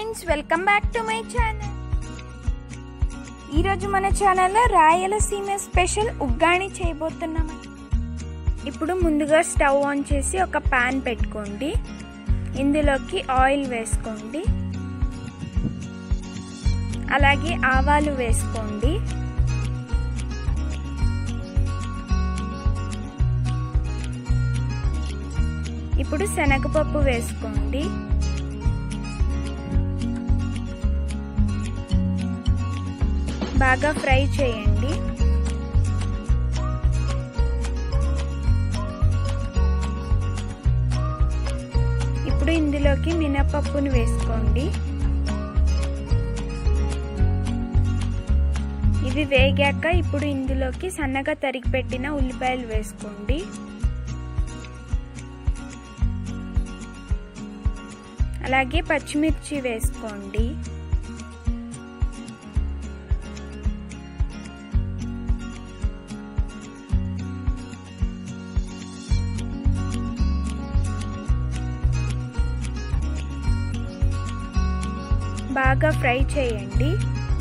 Friends welcome back to my channel ఈరోజు మన ఛానల్లో రాయలసీమ స్పెషల్ ఉగ్గాని చేయబోతున్నాం ఇప్పుడు ముందుగా స్టవ్ ఆన్ చేసి ఒక పాన్ పెట్టుకోండి ఇందులోకి ఆయిల్ వేసుకోండి అలాగే ఆవాలు వేసుకోండి ఇప్పుడు శనగపప్పు వేసుకోండి బాగా ఫ్రై చేయండి ఇప్పుడు ఇందులోకి మినపప్పును వేసుకోండి ఇవి వేగాక ఇప్పుడు ఇందులోకి సన్నగా తరిగి పెట్టిన ఉల్లిపాయలు వేసుకోండి అలాగే పచ్చిమిర్చి వేసుకోండి బాగా ఫ్రై చేయండి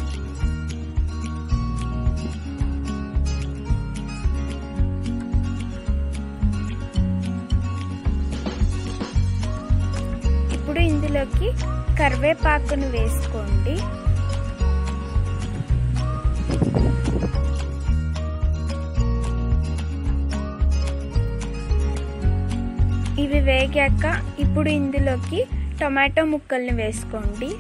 ఇప్పుడు ఇందులోకి కరివేపాకును వేసుకోండి ఇవి వేగాక ఇప్పుడు ఇందులోకి టొమాటో ముక్కల్ని వేసుకోండి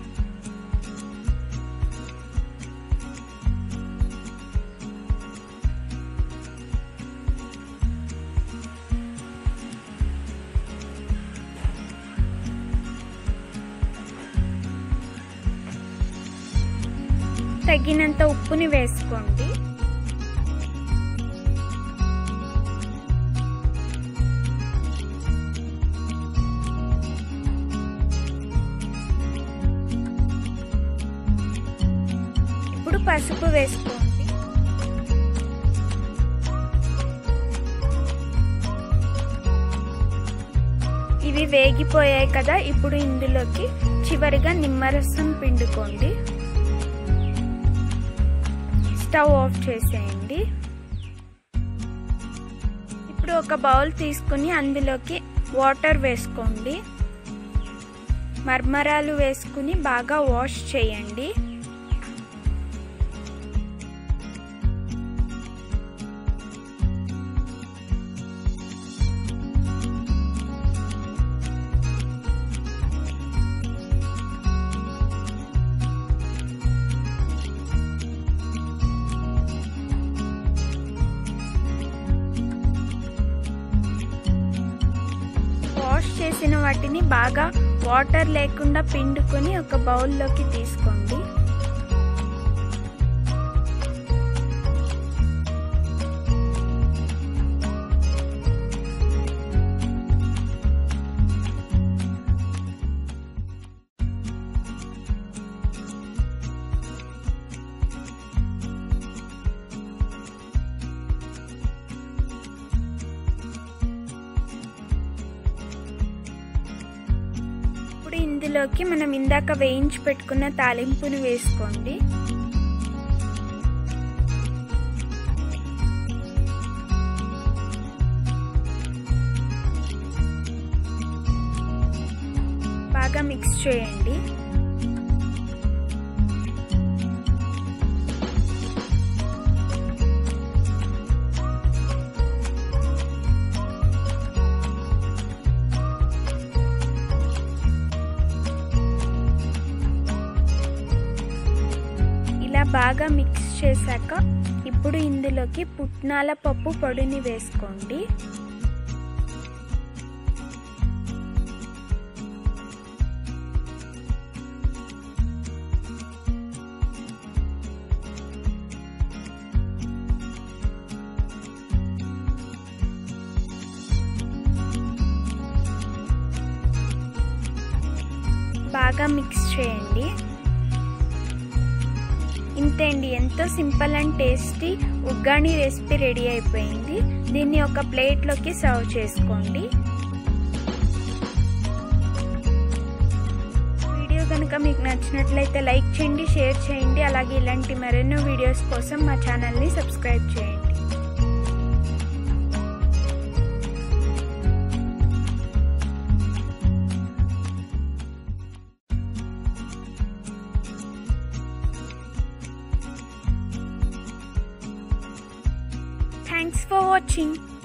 తగినంత ఉప్పుని వేసుకోండి ఇప్పుడు పసుపు వేసుకోండి ఇవి వేగిపోయాయి కదా ఇప్పుడు ఇందులోకి చివరిగా నిమ్మరసం పిండుకోండి స్టవ్ ఆఫ్ చేసేయండి ఇప్పుడు ఒక బౌల్ తీసుకుని అందులోకి వాటర్ వేసుకోండి మర్మరాలు వేసుకుని బాగా వాష్ చేయండి వాష్ చేసిన వాటిని బాగా వాటర్ లేకుండా పిండుకొని ఒక బౌల్లోకి తీసుకోండి ఇప్పుడు ఇందులోకి మనం ఇందాక వేయించి పెట్టుకున్న తాలింపును వేసుకోండి బాగా మిక్స్ చేయండి ఇలా బాగా మిక్స్ చేశాక ఇప్పుడు ఇందులోకి పుట్నాల పప్పు పొడిని వేసుకోండి బాగా మిక్స్ చేయండి ఇంతే అండి ఎంతో simple and tasty uggani recipe ready అయిపోయింది దీన్ని ఒక ప్లేట్లోకి సర్వ్ చేసుకోండి వీడియో కనుక మీకు నచ్చినట్లయితే లైక్ చేయండి షేర్ చేయండి అలాగే ఇలాంటి మరెన్నో వీడియోస్ కోసం మా ఛానల్ని సబ్స్క్రైబ్ చేయండి Thanks for watching.